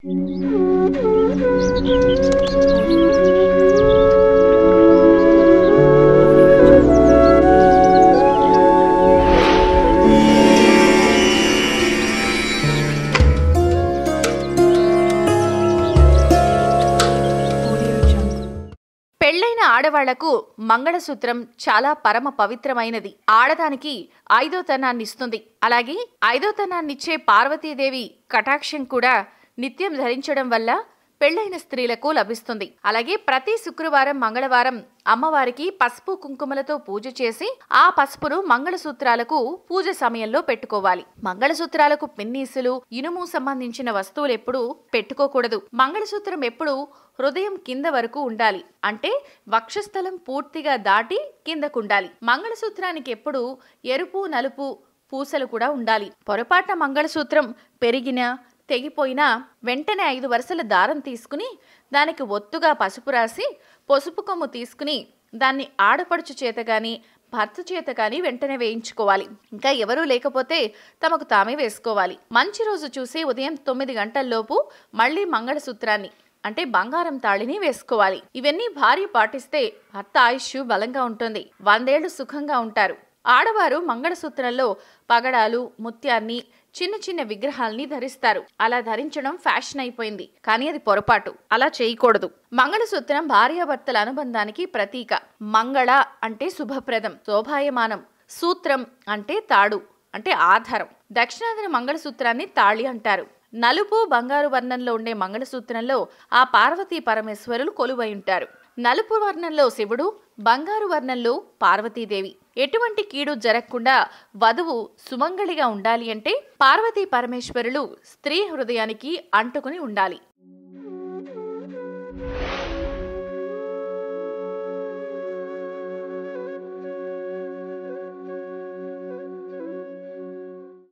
పెళ్ళైన ఆడవాళ్లకు మంగళసూత్రం చాలా పరమ పవిత్రమైనది ఆడదానికి ఐదోతనాన్ని ఇస్తుంది అలాగే ఐదోతనాన్నిచ్చే పార్వతీదేవి కటాక్షం కూడా నిత్యం ధరించడం వల్ల పెళ్ళైన స్త్రీలకు లభిస్తుంది అలాగే ప్రతి శుక్రవారం మంగళవారం అమ్మవారికి పసుపు కుంకుమలతో పూజ చేసి ఆ పసుపును మంగళసూత్రాలకు పూజ సమయంలో పెట్టుకోవాలి మంగళసూత్రాలకు పిన్నీసులు ఇనుము సంబంధించిన వస్తువులు ఎప్పుడూ పెట్టుకోకూడదు మంగళసూత్రం ఎప్పుడూ హృదయం కింద వరకు ఉండాలి అంటే వక్షస్థలం పూర్తిగా దాటి కిందకుండాలి మంగళసూత్రానికి ఎప్పుడు ఎరుపు నలుపు పూసలు కూడా ఉండాలి పొరపాటున మంగళసూత్రం పెరిగినా తెగిపోయినా వెంటనే ఐదు వరుసల దారం తీసుకుని దానికి ఒత్తుగా పసుపు రాసి పసుపు కొమ్ము తీసుకుని దాన్ని ఆడపడుచు చేత గాని భర్త చేత కానీ వెంటనే వేయించుకోవాలి ఇంకా ఎవరూ లేకపోతే తమకు తామే వేసుకోవాలి మంచి రోజు చూసి ఉదయం తొమ్మిది గంటల్లోపు మళ్ళీ మంగళసూత్రాన్ని అంటే బంగారం తాళిని వేసుకోవాలి ఇవన్నీ భార్య పాటిస్తే భర్త ఆయుష్ బలంగా ఉంటుంది వందేళ్లు సుఖంగా ఉంటారు ఆడవారు మంగళసూత్రంలో పగడాలు ముత్యాన్ని చిన్న చిన్న విగ్రహాల్ని ధరిస్తారు అలా ధరించడం ఫ్యాషన్ అయిపోయింది కానీ అది పొరపాటు అలా చేయకూడదు మంగళసూత్రం భార్యాభర్తల అనుబంధానికి ప్రతీక మంగళ అంటే శుభప్రదం శోభాయమానం సూత్రం అంటే తాడు అంటే ఆధారం దక్షిణాదిన మంగళసూత్రాన్ని తాళి అంటారు నలుపు బంగారు వర్ణంలో ఉండే మంగళసూత్రంలో ఆ పార్వతీ పరమేశ్వరులు కొలువై ఉంటారు నలుపు వర్ణంలో శివుడు బంగారు వర్ణంలో పార్వతీదేవి ఎటువంటి కీడు జరగకుండా వధువు సుమంగళిగా ఉండాలి అంటే పార్వతీ పరమేశ్వరులు స్త్రీ హృదయానికి అంటుకుని ఉండాలి